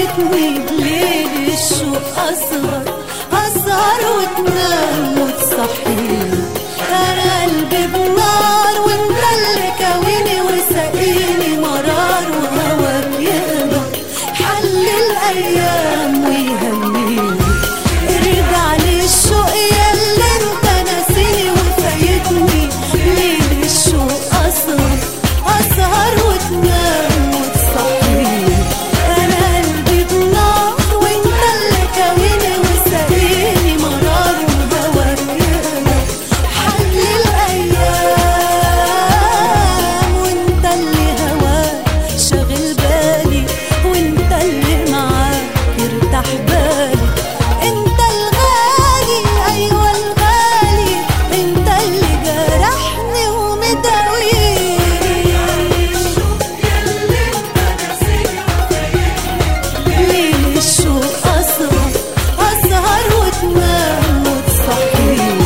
فايتني بليل الشوق أصغر أسهر وتنام وتصحيني أنا قلبي بنار وانت اللي كويني وسقيني مرار وهواك يقدر حل الأيام ويهنيني ارجع للشوق ياللي انت ناسيني وفايتني ليل الشوق أسهر أسهر وتنام وتصحيني أنا قلبي بنار وانت اللي كويني وسقيني مرار وهواك يقدر حل الأيام وانت اللي هواك شاغل بالي وانت اللي معاك يرتاح بالي انت الغالي ايوه الغالي انت اللي جرحني ومداويني ليل الشوق أسهر أسهر وتنام وتصحيني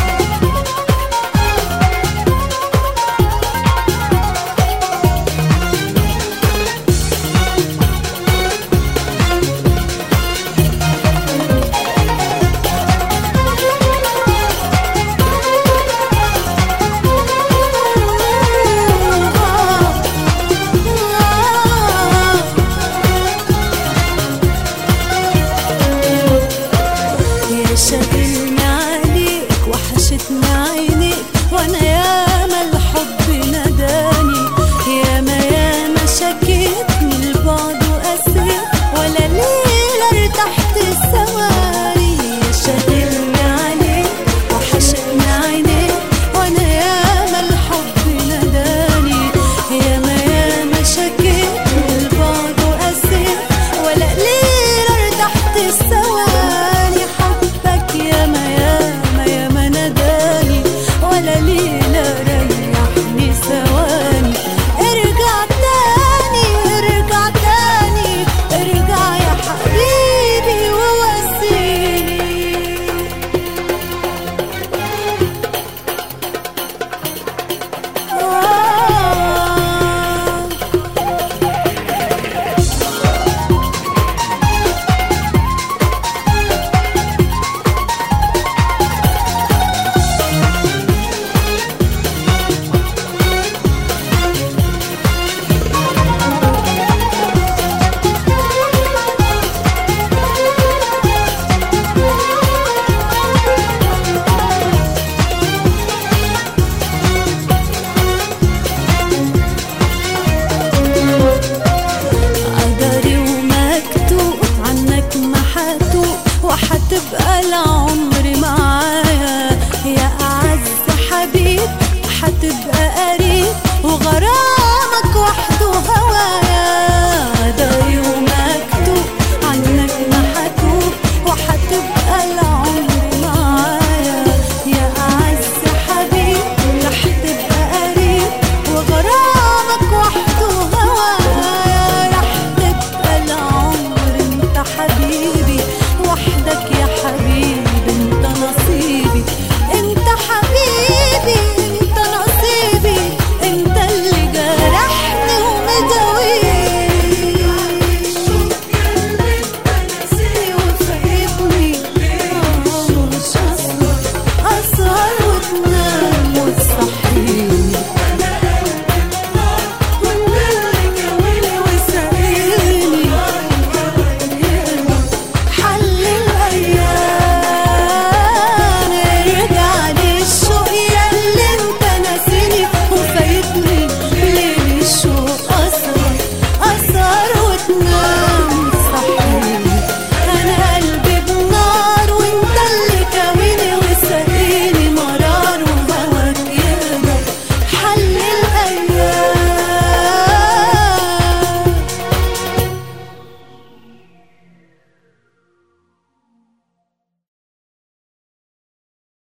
يا شاغلني عليك وحشتني عينيك وانا ياما الحب ناداني ياما ياما شكيت من البعد وقسيت ولا ليلة ارتحت الثواني يا شاغلني عليك وحشتني عينيك وانا ياما الحب ناداني ياما ياما شكيت من البعد وقسيت ولا ليلة ارتحت الثواني حبك ياما ياما ياما ناداني ولا ليلة ريحني ثواني ارجع تاني ارجع تاني ارجع يا حبيبي وواسيني آه قدري ومكتوب عنك محتوب وحتبقى العمر معايا يا أعز حبيب حتبقى قريب وغرامك وحده هوايا قدري ومكتوب عنك محتوب وحتبقى العمر